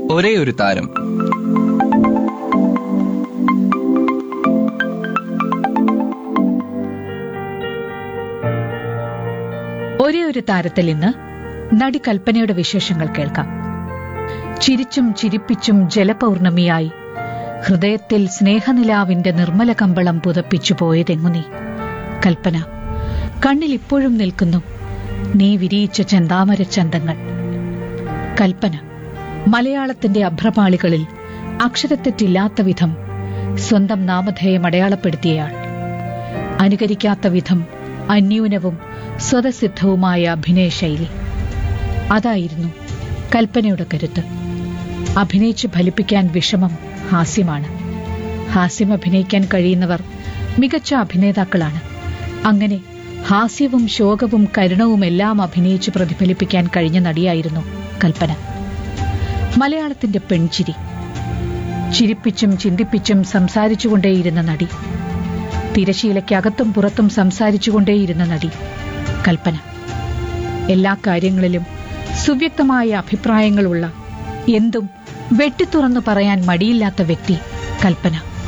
ഒരേ ഒരു താരം ഒരേ ഒരു താരത്തിൽ ഇന്ന് നടി കൽപ്പനയുടെ വിശേഷങ്ങൾ കേൾക്കാം ചിരിച്ചും ചിരിപ്പിച്ചും ജലപൗർണമിയായി ഹൃദയത്തിൽ സ്നേഹനിലാവിന്റെ നിർമ്മല കമ്പളം പുതപ്പിച്ചു പോയതെങ്ങു നീ കൽപ്പന കണ്ണിൽ ഇപ്പോഴും നിൽക്കുന്നു നീ വിരിയിച്ച ചെന്താമര ചന്തങ്ങൾ കൽപ്പന മലയാളത്തിന്റെ അഭ്രപാളികളിൽ അക്ഷരത്തെറ്റില്ലാത്ത വിധം സ്വന്തം നാമധേയം അടയാളപ്പെടുത്തിയയാൾ അനുകരിക്കാത്ത വിധം അന്യൂനവും സ്വതസിദ്ധവുമായ അഭിനയശൈലി അതായിരുന്നു കൽപ്പനയുടെ കരുത്ത് അഭിനയിച്ച് ഫലിപ്പിക്കാൻ വിഷമം ഹാസ്യമാണ് ഹാസ്യം അഭിനയിക്കാൻ കഴിയുന്നവർ മികച്ച അഭിനേതാക്കളാണ് അങ്ങനെ ഹാസ്യവും ശോകവും കരുണവും എല്ലാം അഭിനയിച്ച് പ്രതിഫലിപ്പിക്കാൻ കഴിഞ്ഞ നടിയായിരുന്നു കൽപ്പന മലയാളത്തിന്റെ പെൺചിരി ചിരിപ്പിച്ചും ചിന്തിപ്പിച്ചും സംസാരിച്ചുകൊണ്ടേയിരുന്ന നടി തിരശീലയ്ക്കകത്തും പുറത്തും സംസാരിച്ചുകൊണ്ടേയിരുന്ന നടി കൽപ്പന എല്ലാ കാര്യങ്ങളിലും സുവ്യക്തമായ അഭിപ്രായങ്ങളുള്ള എന്തും വെട്ടിത്തുറന്നു പറയാൻ മടിയില്ലാത്ത വ്യക്തി കൽപ്പന